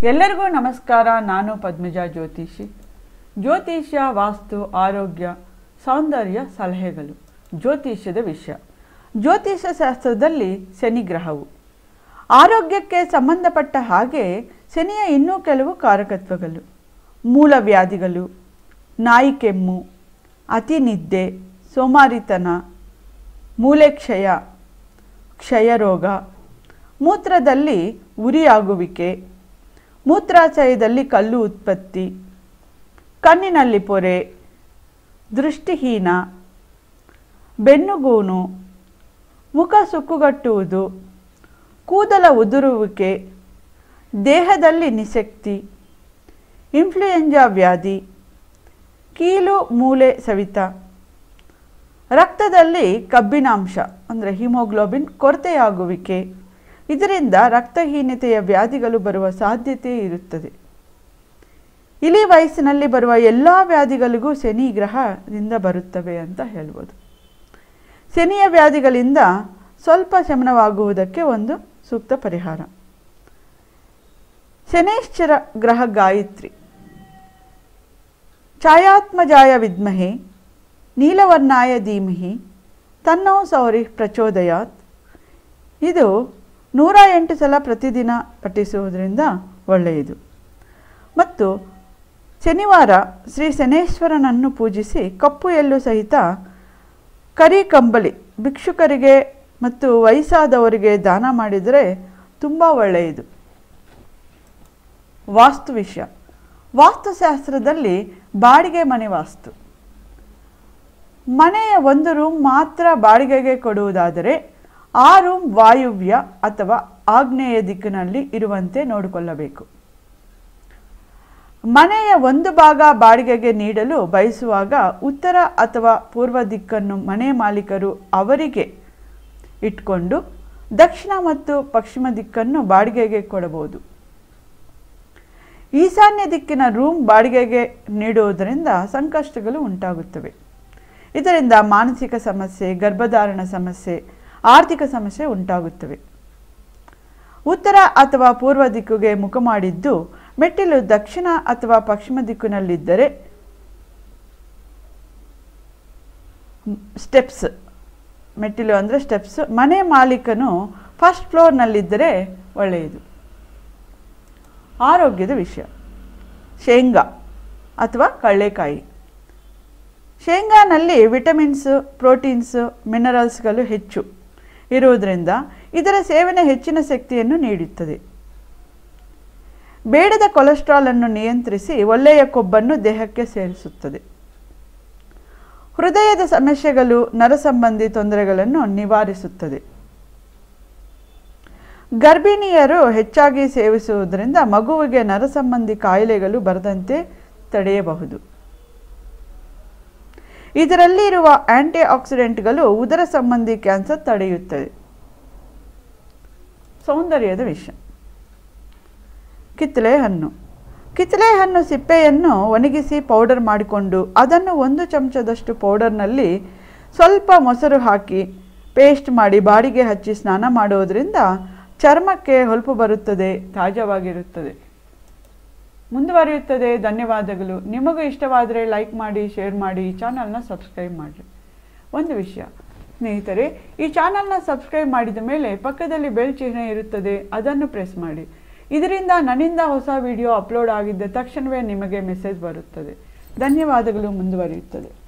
ಎಲ್ಲರಿಗೂ ನಮಸ್ಕಾರ ನಾನು ಪದ್ಮಜಾ ಜ್ಯೋತಿಷಿ ಜ್ಯೋತಿಷ್ಯ ವಾಸ್ತು ಆರೋಗ್ಯ ಸೌಂದರ್ಯ ಸಲಹೆಗಳು ಜ್ಯೋತಿಷ್ಯದ ವಿಷಯ ಜ್ಯೋತಿಷ್ಯ ಶಾಸ್ತ್ರದಲ್ಲಿ ಶನಿ ಗ್ರಹವು ಆರೋಗ್ಯಕ್ಕೆ ಸಂಬಂಧಪಟ್ಟ ಹಾಗೆ ಶನಿಯ ಇನ್ನೂ ಕೆಲವು ಕಾರಕತ್ವಗಳು ಮೂಲವ್ಯಾಧಿಗಳು ನಾಯಿ ಕೆಮ್ಮು ಅತಿ ನಿದ್ದೆ ಸೋಮಾರಿತನ ಮೂಳೆಕ್ಷಯ ಕ್ಷಯರೋಗ ಮೂತ್ರದಲ್ಲಿ ಉರಿಯಾಗುವಿಕೆ ಮೂತ್ರಾಶಯದಲ್ಲಿ ಕಲ್ಲು ಉತ್ಪತ್ತಿ ಕಣ್ಣಿನಲ್ಲಿ ಪೊರೆ ದೃಷ್ಟಿಹೀನ ಬೆನ್ನುಗೂನು ಮುಖ ಸುಕ್ಕುಗಟ್ಟುವುದು ಕೂದಲ ಉದುರುವಿಕೆ ದೇಹದಲ್ಲಿ ನಿಶಕ್ತಿ ಇನ್ಫ್ಲೂಯೆಂಜಾ ವ್ಯಾಧಿ ಕೀಲು ಮೂಳೆ ಸವಿತ ರಕ್ತದಲ್ಲಿ ಕಬ್ಬಿನಾಂಶ ಅಂದರೆ ಹಿಮೋಗ್ಲೋಬಿನ್ ಕೊರತೆಯಾಗುವಿಕೆ ಇದರಿಂದ ರಕ್ತಹೀನತೆಯ ವ್ಯಾಧಿಗಳು ಬರುವ ಸಾಧ್ಯತೆ ಇರುತ್ತದೆ ಇಳಿ ವಯಸ್ಸಿನಲ್ಲಿ ಬರುವ ಎಲ್ಲ ವ್ಯಾಧಿಗಳಿಗೂ ಶನಿ ಗ್ರಹದಿಂದ ಬರುತ್ತವೆ ಅಂತ ಹೇಳ್ಬೋದು ಶನಿಯ ವ್ಯಾಧಿಗಳಿಂದ ಸ್ವಲ್ಪ ಶಮನವಾಗುವುದಕ್ಕೆ ಒಂದು ಸೂಕ್ತ ಪರಿಹಾರ ಶನೇಶ್ವರ ಗ್ರಹ ಗಾಯತ್ರಿ ಛಾಯಾತ್ಮಜಾಯ ವಿದ್ಮಹೆ ನೀಲವರ್ಣಾಯ ಧೀಮಹಿ ತನ್ನೋ ಸೌರಿ ಪ್ರಚೋದಯಾತ್ ಇದು ನೂರ ಎಂಟು ಸಲ ಪ್ರತಿದಿನ ಪಠಿಸುವುದರಿಂದ ಒಳ್ಳೆಯದು ಮತ್ತು ಶನಿವಾರ ಶ್ರೀ ಶನೇಶ್ವರನನ್ನು ಪೂಜಿಸಿ ಕಪ್ಪು ಎಳ್ಳು ಸಹಿತ ಕರಿ ಕಂಬಳಿ ಭಿಕ್ಷುಕರಿಗೆ ಮತ್ತು ವಯಸ್ಸಾದವರಿಗೆ ದಾನ ಮಾಡಿದರೆ ತುಂಬ ಒಳ್ಳೆಯದು ವಾಸ್ತು ವಿಷಯ ವಾಸ್ತುಶಾಸ್ತ್ರದಲ್ಲಿ ಬಾಡಿಗೆ ಮನೆ ವಾಸ್ತು ಮನೆಯ ಒಂದು ರೂಮ್ ಮಾತ್ರ ಬಾಡಿಗೆಗೆ ಕೊಡುವುದಾದರೆ ಆ ರೂಮ್ ವಾಯುವ್ಯ ಅಥವಾ ಆಗ್ನೇಯ ದಿಕ್ಕಿನಲ್ಲಿ ಇರುವಂತೆ ನೋಡಿಕೊಳ್ಳಬೇಕು ಮನೆಯ ಒಂದು ಭಾಗ ಬಾಡಿಗೆಗೆ ನೀಡಲು ಬಯಸುವಾಗ ಉತ್ತರ ಅಥವಾ ಪೂರ್ವ ದಿಕ್ಕನ್ನು ಮನೆ ಮಾಲೀಕರು ಅವರಿಗೆ ಇಟ್ಕೊಂಡು ದಕ್ಷಿಣ ಮತ್ತು ಪಶ್ಚಿಮ ದಿಕ್ಕನ್ನು ಬಾಡಿಗೆಗೆ ಕೊಡಬಹುದು ಈಶಾನ್ಯ ದಿಕ್ಕಿನ ರೂಮ್ ಬಾಡಿಗೆಗೆ ನೀಡುವುದರಿಂದ ಸಂಕಷ್ಟಗಳು ಉಂಟಾಗುತ್ತವೆ ಇದರಿಂದ ಮಾನಸಿಕ ಸಮಸ್ಯೆ ಗರ್ಭಧಾರಣ ಸಮಸ್ಯೆ ಆರ್ಥಿಕ ಸಮಸ್ಯೆ ಉಂಟಾಗುತ್ತವೆ ಉತ್ತರ ಅಥವಾ ಪೂರ್ವ ದಿಕ್ಕಿಗೆ ಮುಖ ಮಾಡಿದ್ದು ಮೆಟ್ಟಿಲು ದಕ್ಷಿಣ ಅಥವಾ ಪಶ್ಚಿಮ ದಿಕ್ಕಿನಲ್ಲಿದ್ದರೆ ಸ್ಟೆಪ್ಸ್ ಮೆಟ್ಟಿಲು ಅಂದರೆ ಸ್ಟೆಪ್ಸ್ ಮನೆ ಮಾಲೀಕನು ಫಸ್ಟ್ ಫ್ಲೋರ್ನಲ್ಲಿದ್ದರೆ ಒಳ್ಳೆಯದು ಆರೋಗ್ಯದ ವಿಷಯ ಶೇಂಗಾ ಅಥವಾ ಕಳ್ಳೆಕಾಯಿ ಶೇಂಗಾನಲ್ಲಿ ವಿಟಮಿನ್ಸ್ ಪ್ರೋಟೀನ್ಸ್ ಮಿನರಲ್ಸ್ಗಳು ಹೆಚ್ಚು ಇರುವುದರಿಂದ ಇದರ ಸೇವನೆ ಹೆಚ್ಚಿನ ಶಕ್ತಿಯನ್ನು ನೀಡುತ್ತದೆ ಬೇಡದ ಕೊಲೆಸ್ಟ್ರಾಲ್ ಅನ್ನು ನಿಯಂತ್ರಿಸಿ ಒಳ್ಳೆಯ ಕೊಬ್ಬನ್ನು ದೇಹಕ್ಕೆ ಸೇರಿಸುತ್ತದೆ ಹೃದಯದ ಸಮಸ್ಯೆಗಳು ನರ ಸಂಬಂಧಿ ತೊಂದರೆಗಳನ್ನು ನಿವಾರಿಸುತ್ತದೆ ಗರ್ಭಿಣಿಯರು ಹೆಚ್ಚಾಗಿ ಸೇವಿಸುವುದರಿಂದ ಮಗುವಿಗೆ ನರ ಸಂಬಂಧಿ ಕಾಯಿಲೆಗಳು ಬರದಂತೆ ತಡೆಯಬಹುದು ಇದರಲ್ಲಿರುವ ಆಂಟಿ ಆಕ್ಸಿಡೆಂಟ್ಗಳು ಉದರ ಸಂಬಂಧಿ ಕ್ಯಾನ್ಸರ್ ತಡೆಯುತ್ತದೆ ಸೌಂದರ್ಯದ ವಿಷಯ ಕಿತ್ತಳೆ ಹಣ್ಣು ಕಿತ್ತಳೆ ಹಣ್ಣು ಸಿಪ್ಪೆಯನ್ನು ಒಣಗಿಸಿ ಪೌಡರ್ ಮಾಡಿಕೊಂಡು ಅದನ್ನು ಒಂದು ಚಮಚದಷ್ಟು ಪೌಡರ್ನಲ್ಲಿ ಸ್ವಲ್ಪ ಮೊಸರು ಹಾಕಿ ಪೇಸ್ಟ್ ಮಾಡಿ ಬಾಡಿಗೆ ಹಚ್ಚಿ ಸ್ನಾನ ಮಾಡುವುದರಿಂದ ಚರ್ಮಕ್ಕೆ ಹೊಳಪು ಬರುತ್ತದೆ ತಾಜಾವಾಗಿರುತ್ತದೆ ಮುಂದುವರಿಯುತ್ತದೆ ಧನ್ಯವಾದಗಳು ನಿಮಗೂ ಇಷ್ಟವಾದರೆ ಲೈಕ್ ಮಾಡಿ ಶೇರ್ ಮಾಡಿ ಈ ಚಾನಲ್ನ ಸಬ್ಸ್ಕ್ರೈಬ್ ಮಾಡಿ ಒಂದು ವಿಷಯ ಸ್ನೇಹಿತರೆ ಈ ಚಾನಲ್ನ ಸಬ್ಸ್ಕ್ರೈಬ್ ಮಾಡಿದ ಮೇಲೆ ಪಕ್ಕದಲ್ಲಿ ಬೆಲ್ ಚಿಹ್ನೆ ಇರುತ್ತದೆ ಅದನ್ನು ಪ್ರೆಸ್ ಮಾಡಿ ಇದರಿಂದ ನನ್ನಿಂದ ಹೊಸ ವಿಡಿಯೋ ಅಪ್ಲೋಡ್ ಆಗಿದ್ದ ತಕ್ಷಣವೇ ನಿಮಗೆ ಮೆಸೇಜ್ ಬರುತ್ತದೆ ಧನ್ಯವಾದಗಳು ಮುಂದುವರಿಯುತ್ತದೆ